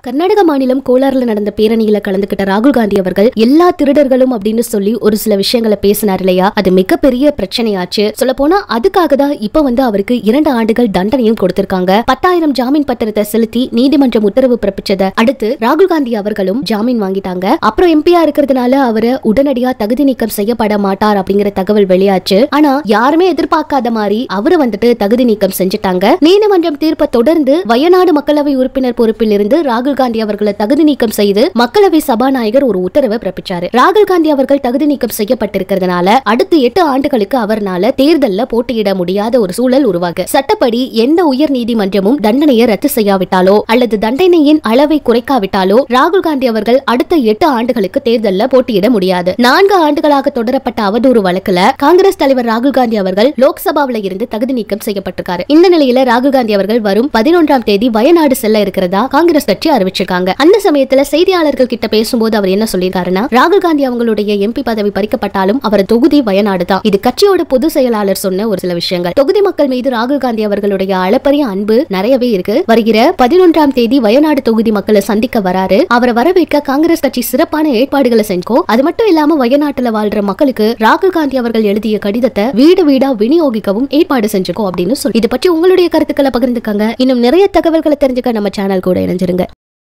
கர்நாடக மாநிலம் கோலார்ல நடந்த பேரணியில கலந்துகிட்ட ராகுல் காந்தி அவர்கள் எல்லா திருடர்களும் அப்படின்னு சொல்லி ஒரு சில விஷயங்களை பேசினார் இல்லையா அது மிகப்பெரிய பிரச்சனையாச்சு சொல்ல போனா அதுக்காக தான் இப்ப வந்து அவருக்கு இரண்டு ஆண்டுகள் தண்டனையும் கொடுத்திருக்காங்க பத்தாயிரம் ஜாமீன் பத்திரத்தை செலுத்தி நீதிமன்றம் உத்தரவு பிறப்பிச்சதை அடுத்து ராகுல் காந்தி அவர்களும் ஜாமீன் வாங்கிட்டாங்க அப்புறம் எம்பியா இருக்கிறதுனால அவரை உடனடியா தகுதி நீக்கம் செய்யப்பட மாட்டார் அப்படிங்கிற தகவல் வெளியாச்சு ஆனா யாருமே எதிர்பார்க்காத மாதிரி அவரை வந்துட்டு தகுதி நீக்கம் செஞ்சுட்டாங்க நீதிமன்றம் தீர்ப்பை தொடர்ந்து வயநாடு மக்களவை உறுப்பினர் பொறுப்பில் இருந்து ராகுல் காந்தி அவர்களை தகுதி நீக்கம் செய்து மக்களவை சபாநாயகர் ஒரு உத்தரவை பிறப்பிச்சாரு ராகுல் காந்தி அவர்கள் தகுதி நீக்கம் செய்யப்பட்டிருக்கிறதுனால அடுத்த எட்டு ஆண்டுகளுக்கு அவர்னால தேர்தல்ல போட்டியிட முடியாத ஒரு சூழல் உருவாகு சட்டப்படி எந்த உயர் நீதிமன்றமும் தண்டனையை ரத்து செய்யாவிட்டாலோ அல்லது தண்டனையின் அளவை குறைக்காவிட்டாலோ ராகுல் காந்தி அவர்கள் அடுத்த எட்டு ஆண்டுகளுக்கு தேர்தல்ல போட்டியிட முடியாது நான்கு ஆண்டுகளாக தொடரப்பட்ட அவதூறு வழக்குல காங்கிரஸ் தலைவர் ராகுல் காந்தி அவர்கள் லோக்சபாவில இருந்து தகுதி நீக்கம் செய்யப்பட்டிருக்காரு இந்த நிலையில ராகுல் காந்தி அவர்கள் வரும் பதினொன்றாம் தேதி வயநாடு செல்ல இருக்கிறதா காங்கிரஸ் கட்சி அறிவிச்சிருக்காங்க அந்த சமயத்துல செய்தியாளர்கள் கிட்ட பேசும்போது அவர் என்ன சொல்லியிருக்காருன்னா ராகுல் காந்தி அவங்களுடைய எம்பி பதவி பறிக்கப்பட்டாலும் அவர் தொகுதி வயநாடு தான் இது கட்சியோட பொதுச் செயலாளர் சொன்ன ஒரு சில விஷயங்கள் தொகுதி மக்கள் மீது ராகுல் காந்தி அவர்களுடைய அளப்பரிய அன்பு நிறையவே இருக்கு வருகிற பதினொன்றாம் தேதி வயநாடு தொகுதி மக்களை சந்திக்க வராரு அவரை வரவேற்க காங்கிரஸ் கட்சி சிறப்பான ஏற்பாடுகளை செஞ்சோம் அது மட்டும் இல்லாம வயநாட்டுல வாழ்ற மக்களுக்கு ராகுல் காந்தி அவர்கள் எழுதிய கடிதத்தை வீடு வீடா விநியோகிக்கவும் ஏற்பாடு செஞ்சுக்கோ அப்படின்னு சொல்லி இது பற்றி உங்களுடைய கருத்துக்களை பகிர்ந்துக்கங்க இன்னும் நிறைய தகவல்களை தெரிஞ்சுக்க நம்ம சேனல் கூட இணைஞ்சிருங்க